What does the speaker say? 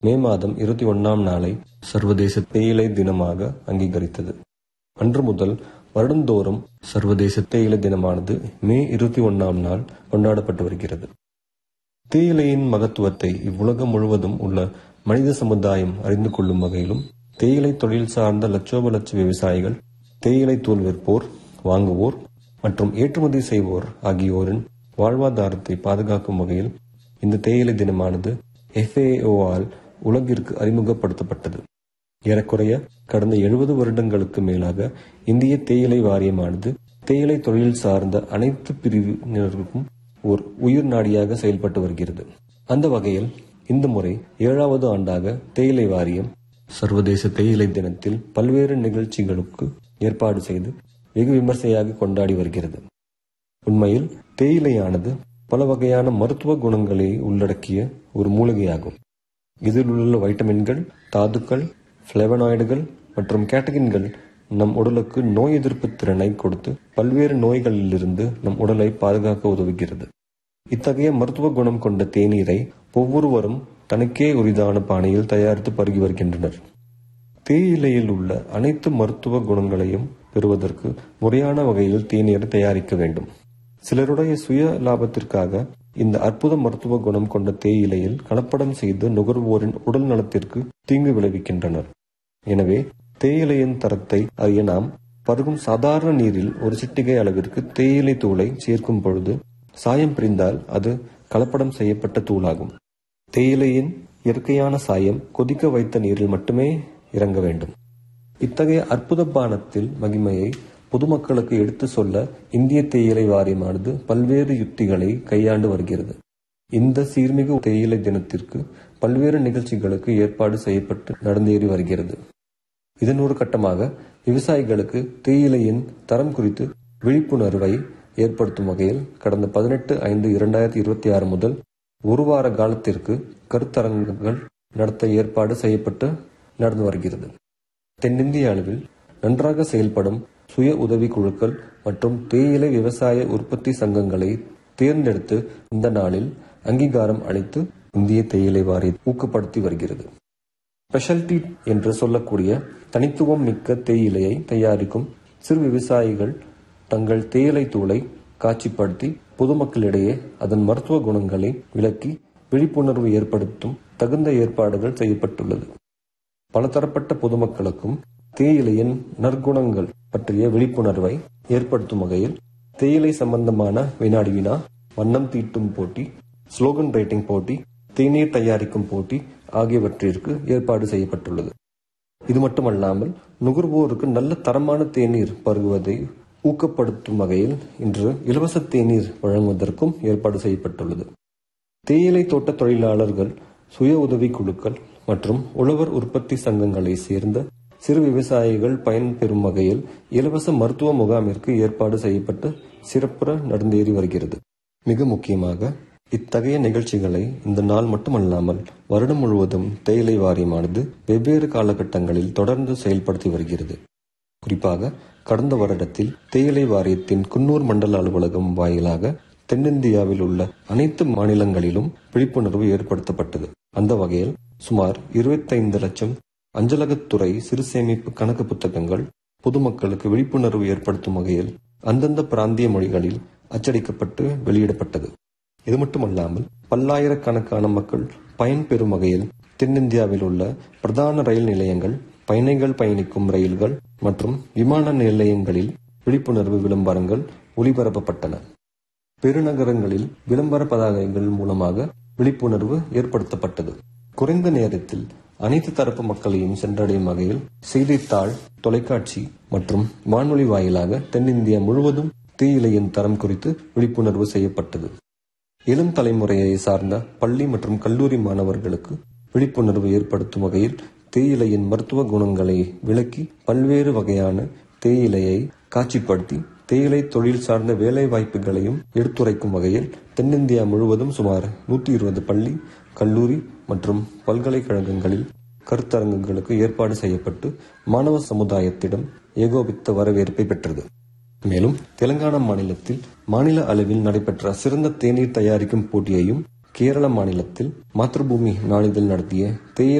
மே மாதம் இருபத்தி ஒன்னாம் நாளை சர்வதேச தேயிலை தினமாக அங்கீகரித்தது அன்று முதல் வருடந்தோறும் சர்வதேச தேயிலை தினமானது மே இருபத்தி ஒன்னாம் நாள் கொண்டாடப்பட்டு வருகிறது தேயிலையின் மகத்துவத்தை இவ்வுலகம் முழுவதும் உள்ள மனித சமுதாயம் அறிந்து கொள்ளும் வகையிலும் தேயிலை தொழில் சார்ந்த லட்சோப லட்ச விவசாயிகள் தேயிலை தூள் விற்போர் வாங்குவோர் மற்றும் ஏற்றுமதி செய்வோர் ஆகியோரின் வாழ்வாதாரத்தை பாதுகாக்கும் வகையில் இந்த தேயிலை தினமானது FAO ஆல் உலகிற்கு அறிமுகப்படுத்தப்பட்டது ஏறக்குறைய கடந்த எழுபது வருடங்களுக்கு மேலாக இந்திய தேயிலை வாரியமானது தேயிலை தொழில் சார்ந்த அனைத்து பிரிவினருக்கும் ஒரு உயிர் நாடியாக செயல்பட்டு வருகிறது அந்த வகையில் இந்த முறை ஏழாவது ஆண்டாக தேயிலை வாரியம் சர்வதேச தேயிலை தினத்தில் பல்வேறு நிகழ்ச்சிகளுக்கு ஏற்பாடு செய்து வெகு விமர்சையாக கொண்டாடி வருகிறது உண்மையில் தேயிலையானது பல வகையான மருத்துவ குணங்களை உள்ளடக்கிய ஒரு மூலிகையாகும் இதில் உள்ள வைட்டமின்கள் தாதுக்கள் பிளவனாய்டுகள் மற்றும் கேட்டகின்கள் நம் உடலுக்கு நோய் எதிர்ப்பு திறனை கொடுத்து பல்வேறு நோய்களிலிருந்து நம் உடலை பாதுகாக்க உதவுகிறது இத்தகைய மருத்துவ குணம் கொண்ட தேநீரை ஒவ்வொருவரும் தனக்கே உரிதான பாணியில் தயாரித்து பருகி வருகின்றனர் தேயிலையில் உள்ள அனைத்து மருத்துவ குணங்களையும் பெறுவதற்கு முறையான வகையில் தேநீரை தயாரிக்க வேண்டும் சிலருடைய சுய லாபத்திற்காக இந்த அற்புத மருத்துவ குணம் கொண்ட தேயிலையில் கலப்படம் செய்து நுகர்வோரின் உடல் நலத்திற்கு தீங்கு விளைவிக்கின்றனர் எனவே தேயிலையின் தரத்தை அறிய நாம் பருகும் சாதாரண நீரில் ஒரு சிட்டிகை அளவிற்கு தேயிலை தூளை சேர்க்கும் பொழுது சாயம் பிரிந்தால் அது கலப்படம் செய்யப்பட்ட தூளாகும் தேயிலையின் இயற்கையான சாயம் கொதிக்க வைத்த நீரில் மட்டுமே இறங்க வேண்டும் இத்தகைய அற்புத பானத்தில் மகிமையை பொதுமக்களுக்கு எடுத்து சொல்ல இந்திய தேயிலை வாரியமானது பல்வேறு யுக்திகளை கையாண்டு வருகிறது இந்த சீர்மிகு தேயிலை தினத்திற்கு பல்வேறு நிகழ்ச்சிகளுக்கு ஏற்பாடு செய்யப்பட்டு நடந்தேறி வருகிறது இதன் ஒரு கட்டமாக விவசாயிகளுக்கு தேயிலையின் தரம் குறித்து விழிப்புணர்வை ஏற்படுத்தும் வகையில் கடந்த பதினெட்டு ஐந்து இரண்டாயிரத்தி இருபத்தி ஆறு முதல் ஒரு வார காலத்திற்கு கருத்தரங்குகள் நடத்த ஏற்பாடு செய்யப்பட்டு நடந்து வருகிறது தென்னிந்திய அளவில் நன்றாக செயல்படும் சுய உதவி குழுக்கள் மற்றும் தேயிலை விவசாய உற்பத்தி சங்கங்களை தேர்ந்தெடுத்து இந்த நாளில் அங்கீகாரம் அளித்து இந்திய தேயிலை வாரி ஊக்கப்படுத்தி வருகிறது ஸ்பெஷாலிட்டி என்று சொல்லக்கூடிய தனித்துவம் மிக்க தேயிலையை தயாரிக்கும் சிறு விவசாயிகள் தங்கள் தேயிலை தூளை காட்சிப்படுத்தி பொதுமக்களிடையே அதன் மருத்துவ குணங்களை விளக்கி விழிப்புணர்வு ஏற்படுத்தும் தகுந்த ஏற்பாடுகள் செய்யப்பட்டுள்ளது பலதரப்பட்ட பொதுமக்களுக்கும் தேயிலையின் நற்குணங்கள் பற்றிய விழிப்புணர்வை ஏற்படுத்தும் வகையில் தேயிலை சம்பந்தமான வினாடி வினா வண்ணம் தீட்டும் போட்டி ஸ்லோகன் ரைட்டிங் போட்டி தேநீர் தயாரிக்கும் போட்டி ஆகியவற்றிற்கு ஏற்பாடு செய்யப்பட்டுள்ளது இது மட்டுமல்லாமல் நுகர்வோருக்கு நல்ல தரமான தேநீர் பருகுவதை ஊக்கப்படுத்தும் வகையில் இன்று இலவச தேநீர் வழங்குவதற்கும் ஏற்பாடு செய்யப்பட்டுள்ளது தேயிலை தோட்ட தொழிலாளர்கள் சுய உதவி குழுக்கள் மற்றும் உழவர் உற்பத்தி சங்கங்களை சேர்ந்த சிறு விவசாயிகள் பயன்பெறும் வகையில் இலவச மருத்துவ முகாமிற்கு ஏற்பாடு செய்யப்பட்டு சிறப்புற நடந்தேறி வருகிறது மிக முக்கியமாக இத்தகைய நிகழ்ச்சிகளை இந்த நாள் மட்டுமல்லாமல் வருடம் முழுவதும் தேயிலை வாரியமானது வெவ்வேறு காலகட்டங்களில் தொடர்ந்து செயல்படுத்தி வருகிறது குறிப்பாக கடந்த வருடத்தில் தேயிலை வாரியத்தின் குன்னூர் மண்டல அலுவலகம் வாயிலாக தென்னிந்தியாவில் உள்ள அனைத்து மாநிலங்களிலும் விழிப்புணர்வு ஏற்படுத்தப்பட்டது அந்த வகையில் சுமார் இருபத்தைந்து லட்சம் அஞ்சலகத்துறை சிறு சேமிப்பு கணக்கு புத்தகங்கள் பொதுமக்களுக்கு விழிப்புணர்வு ஏற்படுத்தும் வகையில் அந்தந்த பிராந்திய மொழிகளில் அச்சடிக்கப்பட்டு வெளியிடப்பட்டது இது மட்டுமல்லாமல் பல்லாயிரக்கணக்கான மக்கள் பயன்பெறும் வகையில் தென்னிந்தியாவில் உள்ள பிரதான ரயில் நிலையங்கள் பயணிகள் பயணிக்கும் ரயில்கள் மற்றும் விமான நிலையங்களில் விழிப்புணர்வு விளம்பரங்கள் ஒளிபரப்பப்பட்டன பெருநகரங்களில் விளம்பர பதாகைகள் மூலமாக விழிப்புணர்வு ஏற்படுத்தப்பட்டது குறைந்த நேரத்தில் அனைத்து தரப்பு மக்களையும் சென்றடையும் வகையில் செய்தித்தாள் தொலைக்காட்சி மற்றும் வானொலி வாயிலாக தென்னிந்தியா முழுவதும் தேயிலையின் தரம் குறித்து விழிப்புணர்வு செய்யப்பட்டது இளம் தலைமுறையை சார்ந்த பள்ளி மற்றும் கல்லூரி மாணவர்களுக்கு விழிப்புணர்வு ஏற்படுத்தும் வகையில் தேயிலையின் மருத்துவ குணங்களை விளக்கி பல்வேறு வகையான தேயிலையை காட்சிப்படுத்தி தேயிலை தொழில் சார்ந்த வேலை வாய்ப்புகளையும் எடுத்துரைக்கும் வகையில் தென்னிந்தியா முழுவதும் சுமார் நூற்றி இருபது பள்ளி கல்லூரி மற்றும் பல்கலைக்கழகங்களில் கருத்தரங்குகளுக்கு ஏற்பாடு செய்யப்பட்டு மாணவ சமுதாயத்திடம் ஏகோபித்த வரவேற்பை பெற்றது மேலும் தெலுங்கானா மாநிலத்தில் மாநில அளவில் நடைபெற்ற சிறந்த தேநீர் தயாரிக்கும் போட்டியையும் கேரள மாநிலத்தில் மாத்ருபூமி நாளிதழ் நடத்திய தேயிலை